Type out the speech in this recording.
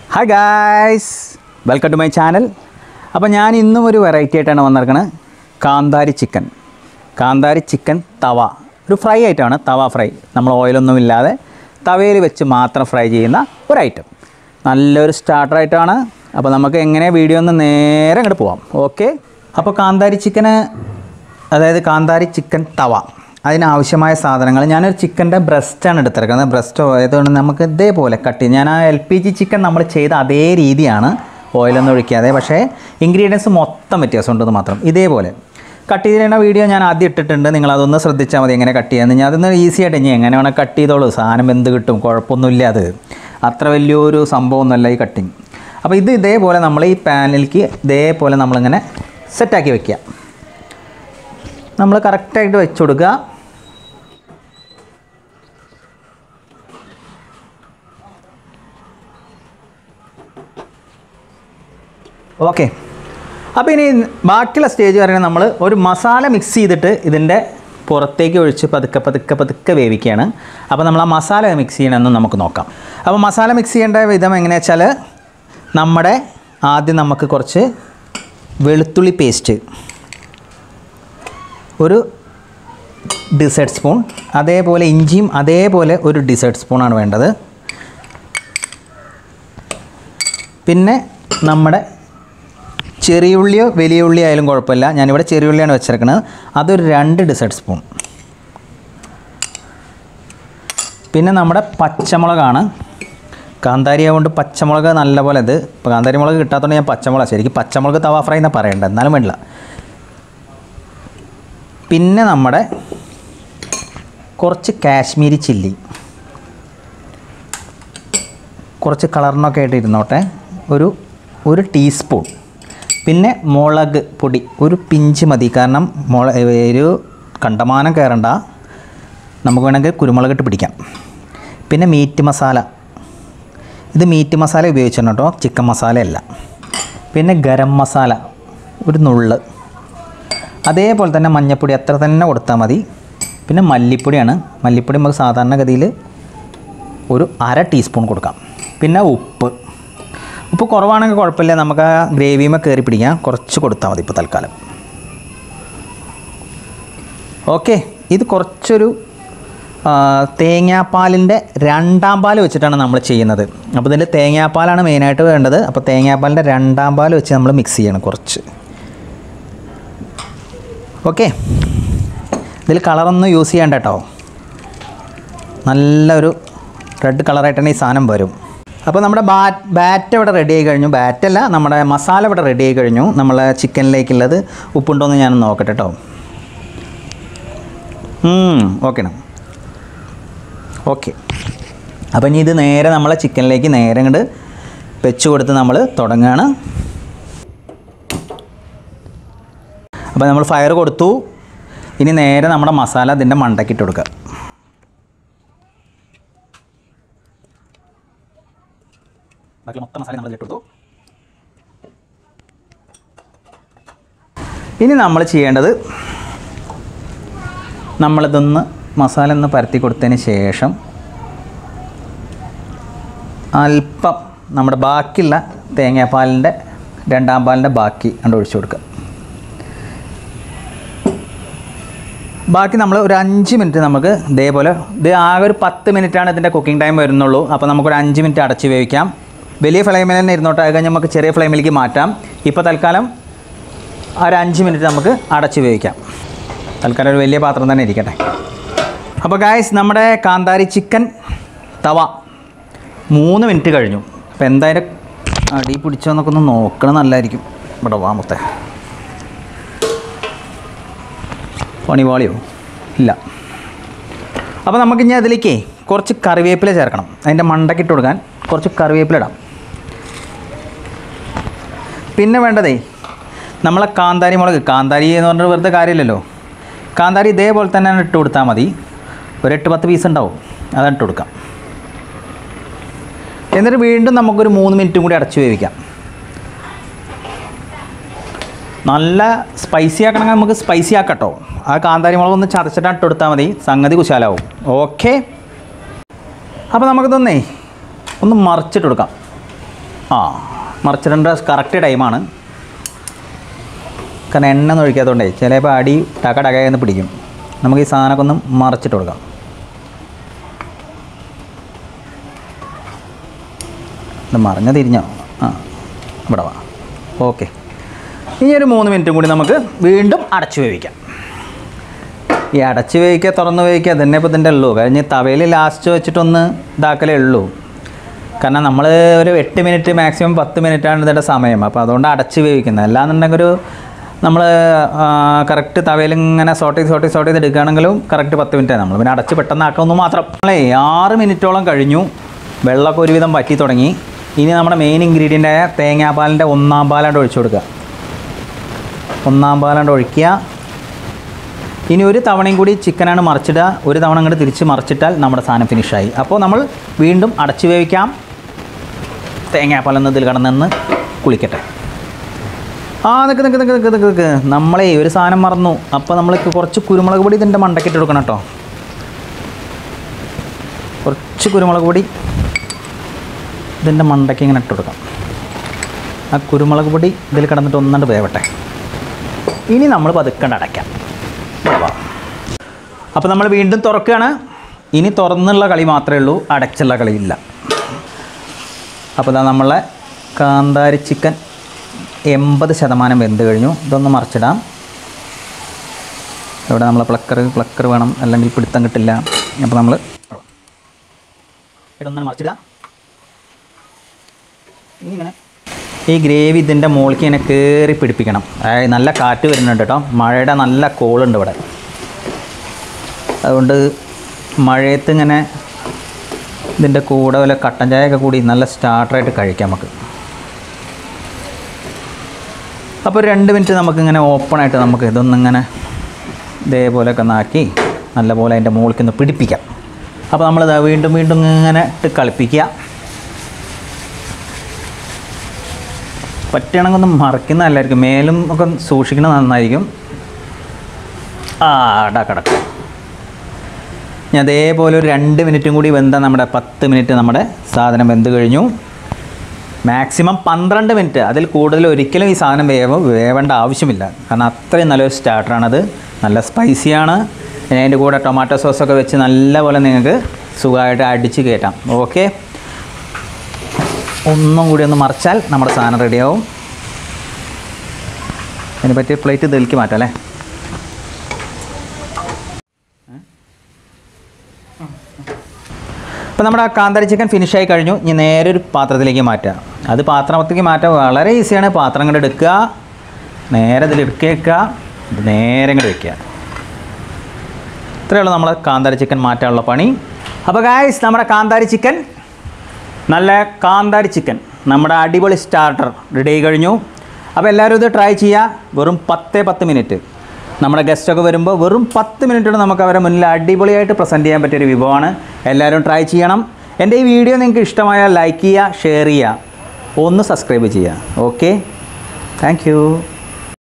hi guys welcome to my channel അപ്പോൾ ഞാൻ ഇന്നും ഒരു വെറൈറ്റി ആയിട്ടാണ് വന്നിരിക്കുന്നത് കാന്താരി ചിക്കൻ കാന്താരി ചിക്കൻ തവ ഒരു ഫ്രൈ ആയിട്ടാണ് തവ ഫ്രൈ നമ്മൾ ഓയിലൊന്നും ഇല്ലാതെ തവയിൽ വെച്ച് മാത്രം ഫ്രൈ ചെയ്യുന്ന ഒരു ഐറ്റം നല്ലൊരു സ്റ്റാർട്ടറായിട്ടാണ് അപ്പോൾ നമുക്ക് എങ്ങനെ വീഡിയോ ഒന്ന് നേരെ അങ്ങോട്ട് പോവാം ഓക്കെ അപ്പോൾ കാന്താരി ചിക്കന് അതായത് കാന്താരി ചിക്കൻ തവ അതിനാവശ്യമായ സാധനങ്ങൾ ഞാനൊരു ചിക്കൻ്റെ ബ്രസ്റ്റാണ് എടുത്തിരിക്കുന്നത് ബ്രസ്റ്റ് ആയതുകൊണ്ട് നമുക്ക് ഇതേപോലെ കട്ട് ചെയ്ത് ഞാൻ ആ എൽ പി ജി ചിക്കൻ നമ്മൾ ചെയ്ത അതേ രീതിയാണ് ഓയിലൊന്നും ഒഴിക്കാതെ പക്ഷേ ഇൻഗ്രീഡിയൻസ് മൊത്തം വ്യത്യാസമുണ്ടെന്ന് മാത്രം ഇതേപോലെ കട്ട് ചെയ്തിരുന്ന വീഡിയോ ഞാൻ ആദ്യം ഇട്ടിട്ടുണ്ട് നിങ്ങൾ അതൊന്ന് ശ്രദ്ധിച്ചാൽ മതി എങ്ങനെ കട്ട് ചെയ്യാമെന്ന് ഞാൻ അതൊന്ന് ഈസി ആയിട്ട് ഇനി എങ്ങനെ വേണം കട്ട് ചെയ്തോളൂ സാധനം എന്ത് കിട്ടും കുഴപ്പമൊന്നുമില്ല അത് അത്ര വലിയൊരു സംഭവമൊന്നുമല്ല ഈ കട്ടിങ് അപ്പോൾ ഇത് ഇതേപോലെ നമ്മൾ ഈ പാനിലേക്ക് ഇതേപോലെ നമ്മളിങ്ങനെ സെറ്റാക്കി വെക്കുക നമ്മൾ കറക്റ്റായിട്ട് വെച്ച് കൊടുക്കുക ഓക്കെ അപ്പോൾ ഇനി ബാക്കിയുള്ള സ്റ്റേജ് പറയുന്നത് നമ്മൾ ഒരു മസാല മിക്സ് ചെയ്തിട്ട് ഇതിൻ്റെ പുറത്തേക്ക് ഒഴിച്ച് പതുക്കെ പതുക്കെ പതുക്കെ വേവിക്കുകയാണ് അപ്പോൾ നമ്മൾ ആ മസാല മിക്സ് ചെയ്യണമെന്ന് നമുക്ക് നോക്കാം അപ്പോൾ മസാല മിക്സ് ചെയ്യേണ്ട വിധം എങ്ങനെയാ വെച്ചാൽ നമ്മുടെ ആദ്യം നമുക്ക് കുറച്ച് വെളുത്തുള്ളി പേസ്റ്റ് ഒരു ഡിസേർട്ട് സ്പൂൺ അതേപോലെ ഇഞ്ചിയും അതേപോലെ ഒരു ഡിസേർട്ട് സ്പൂണാണ് വേണ്ടത് പിന്നെ നമ്മുടെ ചെറിയ ഉള്ളിയോ വലിയ ഉള്ളി ആയാലും കുഴപ്പമില്ല ഞാനിവിടെ ചെറിയ ഉള്ളിയാണ് വെച്ചിരിക്കുന്നത് അതൊരു രണ്ട് ഡിസേർട്ട് സ്പൂൺ പിന്നെ നമ്മുടെ പച്ചമുളകാണ് കാന്താരി ആയതുകൊണ്ട് പച്ചമുളക് നല്ലപോലെ ഇത് ഇപ്പോൾ കാന്താരി മുളക് കിട്ടാത്തതുകൊണ്ട് ഞാൻ പച്ചമുളക് ശരിക്കും പച്ചമുളക് തവ ഫ്രൈ എന്നാണ് പറയേണ്ടത് എന്നാലും വേണ്ടില്ല പിന്നെ നമ്മുടെ കുറച്ച് കാശ്മീരി ചില്ലി കുറച്ച് കളറിനൊക്കെ ആയിട്ട് ഇരുന്നോട്ടെ ഒരു ഒരു ടീസ്പൂൺ പിന്നെ മുളക് പൊടി ഒരു പിഞ്ച് മതി കാരണം മുള ഒരു കണ്ടമാനം കയറണ്ട നമുക്ക് വേണമെങ്കിൽ കുരുമുളക് ഇട്ട് പിടിക്കാം പിന്നെ മീറ്റ് മസാല ഇത് മീറ്റ് മസാല ഉപയോഗിച്ചിട്ടുണ്ട് കേട്ടോ ചിക്കൻ മസാലയല്ല പിന്നെ ഗരം മസാല ഒരു നുള്ള് അതേപോലെ തന്നെ മഞ്ഞൾപ്പൊടി അത്ര തന്നെ കൊടുത്താൽ മതി പിന്നെ മല്ലിപ്പൊടിയാണ് മല്ലിപ്പൊടി നമുക്ക് സാധാരണഗതിയിൽ ഒരു അര ടീസ്പൂൺ കൊടുക്കാം പിന്നെ ഉപ്പ് ഉപ്പ് കുറവാണെങ്കിൽ കുഴപ്പമില്ല നമുക്ക് ആ ഗ്രേവിയുമേ കയറി പിടിക്കാം കുറച്ച് കൊടുത്താൽ മതി ഇപ്പോൾ തൽക്കാലം ഓക്കെ ഇത് കുറച്ചൊരു ആ, തേങ്ങാപ്പാലിൻ്റെ രണ്ടാം പാൽ വെച്ചിട്ടാണ് നമ്മൾ ചെയ്യുന്നത് അപ്പോൾ ഇതിൽ തേങ്ങാപ്പാലാണ് മെയിനായിട്ട് വേണ്ടത് അപ്പോൾ തേങ്ങാപ്പാലിൻ്റെ രണ്ടാം പാൽ വെച്ച് നമ്മൾ മിക്സ് ചെയ്യണം കുറച്ച് ഓക്കെ ഇതിൽ കളറൊന്നും യൂസ് ചെയ്യണ്ട കേട്ടോ നല്ലൊരു റെഡ് കളറായിട്ട് തന്നെ ഈ സാധനം വരും അപ്പോൾ നമ്മുടെ ബാറ്റ് ബാറ്റ് ഇവിടെ റെഡി ആയി കഴിഞ്ഞു ബാറ്റല്ല നമ്മുടെ മസാല ഇവിടെ റെഡി ആയി കഴിഞ്ഞു നമ്മളെ ചിക്കനിലേക്കുള്ളത് ഉപ്പുണ്ടോ എന്ന് ഞാൻ നോക്കട്ടെ കേട്ടോ ഓക്കെ ഓക്കെ അപ്പോൾ ഇനി ഇത് നേരെ നമ്മളെ ചിക്കനിലേക്ക് നേരെ അങ്ങോട്ട് വെച്ച് കൊടുത്ത് നമ്മൾ തുടങ്ങുകയാണ് അപ്പോൾ നമ്മൾ ഫയർ കൊടുത്തു ഇനി നേരെ നമ്മുടെ മസാല അതിൻ്റെ മണ്ടക്കിട്ട് കൊടുക്കുക ബാക്കി മൊത്തം മസാല നമ്മൾ ഇട്ടു ഇനി നമ്മൾ ചെയ്യേണ്ടത് നമ്മളിതൊന്ന് മസാല ഒന്ന് പരത്തി കൊടുത്തതിന് ശേഷം അല്പം നമ്മുടെ ബാക്കിയുള്ള തേങ്ങാപ്പാലിൻ്റെ രണ്ടാം പാലിൻ്റെ ബാക്കി കണ്ട് ഒഴിച്ചു കൊടുക്കുക ബാക്കി നമ്മൾ ഒരു അഞ്ച് മിനിറ്റ് നമുക്ക് ഇതേപോലെ ഇത് ആകെ ഒരു പത്ത് മിനിറ്റാണ് ഇതിൻ്റെ കുക്കിംഗ് ടൈം വരുന്നുള്ളൂ അപ്പോൾ നമുക്കൊരു അഞ്ച് മിനിറ്റ് അടച്ച് വേവിക്കാം വലിയ ഫ്ലെയിമിൽ തന്നെ ഇരുന്നോട്ട് അത് കഴിഞ്ഞ് നമുക്ക് ചെറിയ ഫ്ലെയിമിലേക്ക് മാറ്റാം ഇപ്പോൾ തൽക്കാലം ഒരു അഞ്ച് മിനിറ്റ് നമുക്ക് അടച്ച് വേവിക്കാം തൽക്കാലം ഒരു വലിയ പാത്രം തന്നെ ഇരിക്കട്ടെ അപ്പോൾ ഗായ്സ് നമ്മുടെ കാന്താരി ചിക്കൻ തവ മൂന്ന് മിനിറ്റ് കഴിഞ്ഞു അപ്പോൾ എന്തായാലും അടി പിടിച്ചോന്നൊക്കെ ഒന്ന് നോക്കണം നല്ലതായിരിക്കും ഇവിടെ വാ മുത്തേ പണിവാളിയോ ഇല്ല അപ്പോൾ നമുക്കിനി അതിലേക്ക് കുറച്ച് കറിവേപ്പില ചേർക്കണം അതിൻ്റെ മണ്ടക്കിട്ട് കൊടുക്കാൻ കുറച്ച് കറിവേപ്പില ഇടാം പിന്നെ വേണ്ടതേ നമ്മളെ കാന്താരി മുളക് കാന്താരി എന്ന് പറഞ്ഞാൽ വെറുതെ കാര്യമില്ലല്ലോ കാന്താരി ഇതേപോലെ തന്നെ ഇട്ട് കൊടുത്താൽ മതി ഒരു എട്ട് പത്ത് പീസ് ഉണ്ടാവും അതാണ് ഇട്ട് കൊടുക്കാം എന്നിട്ട് വീണ്ടും നമുക്കൊരു മൂന്ന് മിനിറ്റും കൂടി അടച്ചു വേവിക്കാം നല്ല സ്പൈസി ആക്കണമെങ്കിൽ നമുക്ക് സ്പൈസി ആക്കട്ടോ ആ കാന്താരി മുളക് ഒന്ന് ചതച്ചിട്ട് ഇട്ട് കൊടുത്താൽ മതി സംഗതി കുശാലാവും ഓക്കെ അപ്പോൾ നമുക്കിതൊന്നേ ഒന്ന് മറിച്ചിട്ട് കൊടുക്കാം ആ മറിച്ചിടേണ്ട കറക്റ്റ് ടൈമാണ് കാരണം എണ്ണ ഒന്നും ഒഴിക്കാത്തതുകൊണ്ടേ ചിലപ്പോൾ അടി ടക ടകയെന്ന് പിടിക്കും നമുക്ക് ഈ സാധനമൊക്കെ ഒന്ന് മറിച്ചിട്ട് കൊടുക്കാം ഇത് മറിഞ്ഞ തിരിഞ്ഞോ ആ ഇവിടെ വാ ഓക്കെ ഇനി ഒരു മൂന്ന് മിനിറ്റും കൂടി നമുക്ക് വീണ്ടും അടച്ചു വേവിക്കാം ഈ അടച്ച് വേവിക്കുക തുറന്ന് വേവിക്കുക തന്നെ ഇപ്പോൾ ഇതിൻ്റെ ഉള്ളൂ കഴിഞ്ഞ് തവയിൽ ലാസ്റ്റ് വെച്ചിട്ടൊന്ന് ഇതാക്കലേ ഉള്ളൂ കാരണം നമ്മൾ ഒരു എട്ട് മിനിറ്റ് മാക്സിമം പത്ത് മിനിറ്റാണ് ഇതിൻ്റെ സമയം അപ്പോൾ അതുകൊണ്ട് അടച്ച് വേവിക്കുന്നത് അല്ലാന്നുണ്ടെങ്കിൽ ഒരു നമ്മൾ കറക്റ്റ് തവയിൽ ഇങ്ങനെ സോട്ട് ചെയ്ത് സോട്ട് ചെയ്ത് സോട്ട് ചെയ്ത് എടുക്കുകയാണെങ്കിലും കറക്റ്റ് പത്ത് മിനിറ്റ് നമ്മൾ പിന്നെ അടച്ച് പെട്ടെന്ന് ആക്കാമെന്ന് മാത്രം നമ്മളേ ആറ് മിനിറ്റോളം കഴിഞ്ഞു വെള്ളമൊക്കെ ഒരുവിധം വറ്റി തുടങ്ങി ഇനി നമ്മുടെ മെയിൻ ഇൻഗ്രീഡിയൻ്റായ തേങ്ങാപ്പാലിൻ്റെ ഒന്നാം പാലാണ്ട് ഒഴിച്ചു കൊടുക്കുക ഒന്നാം പാലാണ്ട് ഒഴിക്കുക ഇനി ഒരു തവണയും കൂടി ചിക്കനാണ് മറിച്ചിടുക ഒരു തവണ അങ്ങോട്ട് തിരിച്ച് മറിച്ചിട്ടാൽ നമ്മുടെ സാധനം ഫിനിഷായി അപ്പോൾ നമ്മൾ വീണ്ടും അടച്ചു വേവിക്കാം തേങ്ങാപ്പാലൊന്ന് ഇതിൽ കിടന്നെന്ന് കുളിക്കട്ടെ ആ നിൽക്ക് നിൽക്ക് നിൽക്ക് നിൽക്ക് നിൽക്ക് നിൽക്ക് നമ്മളേ ഒരു സാധനം മറന്നു അപ്പോൾ നമ്മൾ കുറച്ച് കുരുമുളക് പൊടി ഇതിൻ്റെ മണ്ടക്കിട്ട് കൊടുക്കണം കേട്ടോ കുറച്ച് കുരുമുളക് പൊടി ഇതിൻ്റെ മണ്ടയ്ക്ക് ഇങ്ങനെ ഇട്ട് കൊടുക്കാം ആ കുരുമുളക് പൊടി ഇതിൽ കിടന്നിട്ട് ഒന്നണ്ട് വേവട്ടെ ഇനി നമ്മൾ പതുക്കണ്ട് അടയ്ക്കാം അപ്പോൾ നമ്മൾ വീണ്ടും തുറക്കുകയാണ് ഇനി തുറന്നുള്ള കളി മാത്രമേ ഉള്ളൂ അടച്ചുള്ള കളിയില്ല അപ്പോൾ ഇതാ നമ്മളെ കാന്താരി ചിക്കൻ എൺപത് ശതമാനം വെന്ത് കഴിഞ്ഞു ഇതൊന്ന് മറിച്ചിടാം ഇവിടെ നമ്മൾ പ്ലക്കർ പ്ലക്കർ വേണം അല്ലെങ്കിൽ പിടുത്തം കിട്ടില്ല അപ്പോൾ നമ്മൾ ഇതൊന്ന് മറിച്ചിടാം ഇനി ഇങ്ങനെ ഈ ഗ്രേവി ഇതിൻ്റെ മുകളിലേക്ക് ഇങ്ങനെ കയറി പിടിപ്പിക്കണം അതായത് നല്ല കാറ്റ് വരുന്നുണ്ട് കേട്ടോ മഴയുടെ നല്ല കോളുണ്ട് ഇവിടെ അതുകൊണ്ട് മഴയത്ത് ഇങ്ങനെ ഇതിൻ്റെ കൂടെ വല്ല കട്ടൻ ചായയൊക്കെ കൂടി നല്ല സ്റ്റാർട്ടറായിട്ട് കഴിക്കാം നമുക്ക് അപ്പോൾ ഒരു രണ്ട് മിനിറ്റ് നമുക്കിങ്ങനെ ഓപ്പണായിട്ട് നമുക്ക് ഇതൊന്നിങ്ങനെ ഇതേപോലെയൊക്കെ ഒന്നാക്കി നല്ലപോലെ അതിൻ്റെ മുകളിലേക്ക് ഒന്ന് പിടിപ്പിക്കാം അപ്പോൾ നമ്മളിത് വീണ്ടും വീണ്ടും ഇങ്ങനെ ഇട്ട് കളിപ്പിക്കുക പറ്റുകയാണെങ്കിൽ ഒന്ന് മറിക്കുന്നതല്ലായിരിക്കും മേലും ഒക്കെ സൂക്ഷിക്കുന്നത് നന്നായിരിക്കും ആ അടക്കടക്ക ഞാൻ അതേപോലെ ഒരു രണ്ട് മിനിറ്റും കൂടി വെന്ത നമ്മുടെ പത്ത് മിനിറ്റ് നമ്മുടെ സാധനം വെന്ത് കഴിഞ്ഞു മാക്സിമം പന്ത്രണ്ട് മിനിറ്റ് അതിൽ കൂടുതൽ ഒരിക്കലും ഈ സാധനം വേവ വേവേണ്ട ആവശ്യമില്ല കാരണം അത്രയും നല്ലൊരു സ്റ്റാർട്ടറാണത് നല്ല സ്പൈസിയാണ് ഇനി അതിൻ്റെ കൂടെ ടൊമാറ്റോ സോസൊക്കെ വെച്ച് നല്ലപോലെ നിങ്ങൾക്ക് സുഖമായിട്ട് അടിച്ച് കയറ്റാം ഓക്കെ ഒന്നും കൂടി ഒന്ന് മറിച്ചാൽ നമ്മുടെ സാധനം റെഡിയാവും അതിന് പറ്റിയ പ്ലേറ്റ് ഇതിലേക്ക് മാറ്റാം അല്ലേ അപ്പോൾ നമ്മുടെ കാന്താരി ചിക്കൻ ഫിനിഷായി കഴിഞ്ഞു ഇനി നേരെ ഒരു പാത്രത്തിലേക്ക് മാറ്റുക അത് പാത്രത്തിലേക്ക് മാറ്റാൻ വളരെ ഈസിയാണ് പാത്രം ഇങ്ങോട്ട് എടുക്കുക നേരെ ഇതിൽ എടുക്കുക വെക്കുക ഇത് നേരെ ഇങ്ങോട്ട് വെക്കുക ഇത്രയേ ഉള്ളൂ നമ്മൾ കാന്താരി ചിക്കൻ മാറ്റാനുള്ള പണി അപ്പോൾ ഗായ്സ് നമ്മുടെ കാന്താരി ചിക്കൻ നല്ല കാന്താരി ചിക്കൻ നമ്മുടെ അടിപൊളി സ്റ്റാർട്ടർ റെഡി ആയി കഴിഞ്ഞു അപ്പോൾ എല്ലാവരും ഇത് ട്രൈ ചെയ്യുക വെറും പത്തേ പത്ത് മിനിറ്റ് നമ്മുടെ ഗസ്റ്റൊക്കെ വരുമ്പോൾ വെറും പത്ത് മിനിറ്റ് കൊണ്ട് നമുക്ക് അവരെ മുന്നിൽ അടിപൊളിയായിട്ട് പ്രസൻറ്റ് ചെയ്യാൻ പറ്റിയൊരു വിഭവമാണ് എല്ലാവരും ട്രൈ ചെയ്യണം എൻ്റെ ഈ വീഡിയോ നിങ്ങൾക്ക് ഇഷ്ടമായാൽ ലൈക്ക് ചെയ്യുക ഷെയർ ചെയ്യുക ഒന്ന് സബ്സ്ക്രൈബ് ചെയ്യുക ഓക്കെ താങ്ക്